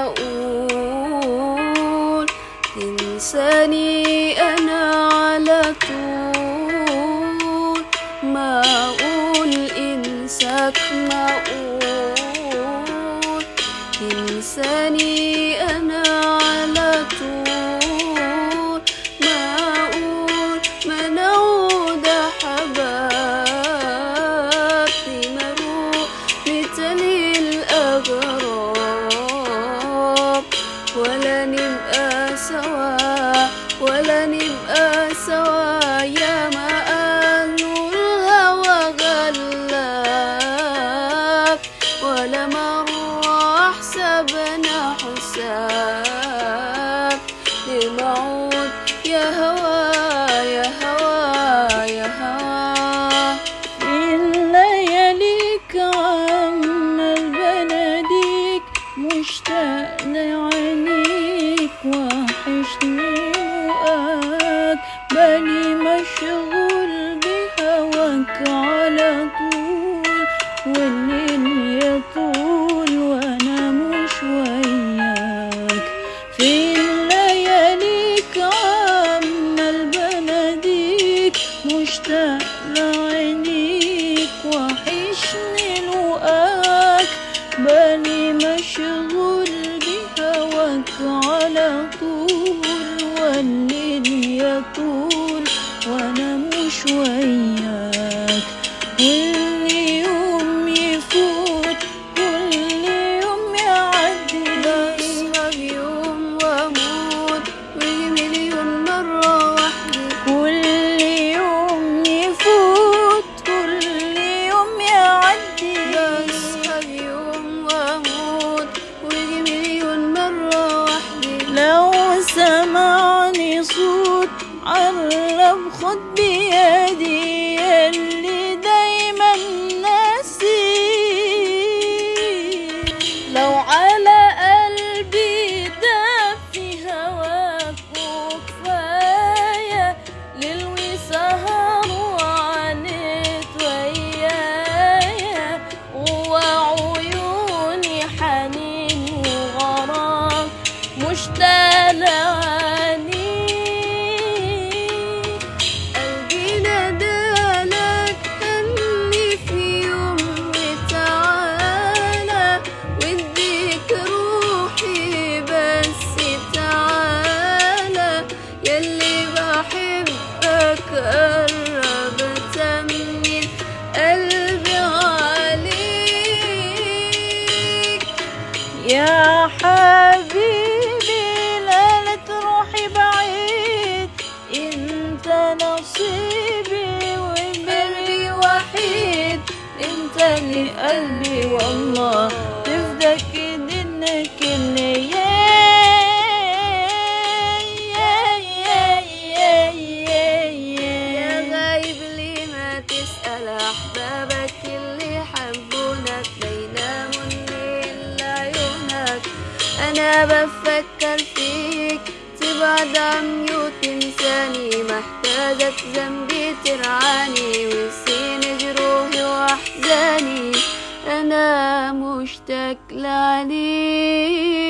معقول تنساني أنا على طول معقول إنساك معقول تنساني أنا على طول معقول ما نعود حباب مروق مثلي الأغراب ولا نبقى سوا ولا نبقى سوا يا ما قالوا الهوى غلاب ولا مرة حسابنا حساب للموت يا هوا يا هوا يا هوا من لياليك عمال بناديك مشتاق لعينيك وحشني لقاك بالي مشغول بهواك على طول والليل يطول وانا مش وياك فين لياليك عمال بناديك مشتاق لعينيك وحشني لقاك بالي مشغول بهواك على طول والليل يطول وانا مش وياك كل يوم يفوت كل يوم يعدي بسهر يوم واموت ويجي مليون مرة واحدة كل يوم يفوت كل يوم يعدي بسهر يوم واموت ويجي مليون مرة واحدة لو سمعني صوت عرب خد بيدي اللي دايما ناسي لو على قلبي دافي هواك وكفاية للوي سهر وعانيت ويايا وعيوني حنين وغرام مشتاق لعينيك قلبي نادالك هني في يوم وتعالى واديك روحي بس تعالى يلي بحبك قرب تمن قلبي عليك يا حبيبي لا لا تروحي بعيد انت نصيبي وقلبي وحيد انت اللي قلبي والله تفدك دنك اللي يا غايب ليه ما تسأل أحبابك اللي حبونك بيناموا الليل لعيونك أنا بفكر فيك تبعد عمي وتنساني محتاجك ذنبي ترعاني وتسين جروحي وأحزاني أنا مشتاق لعليك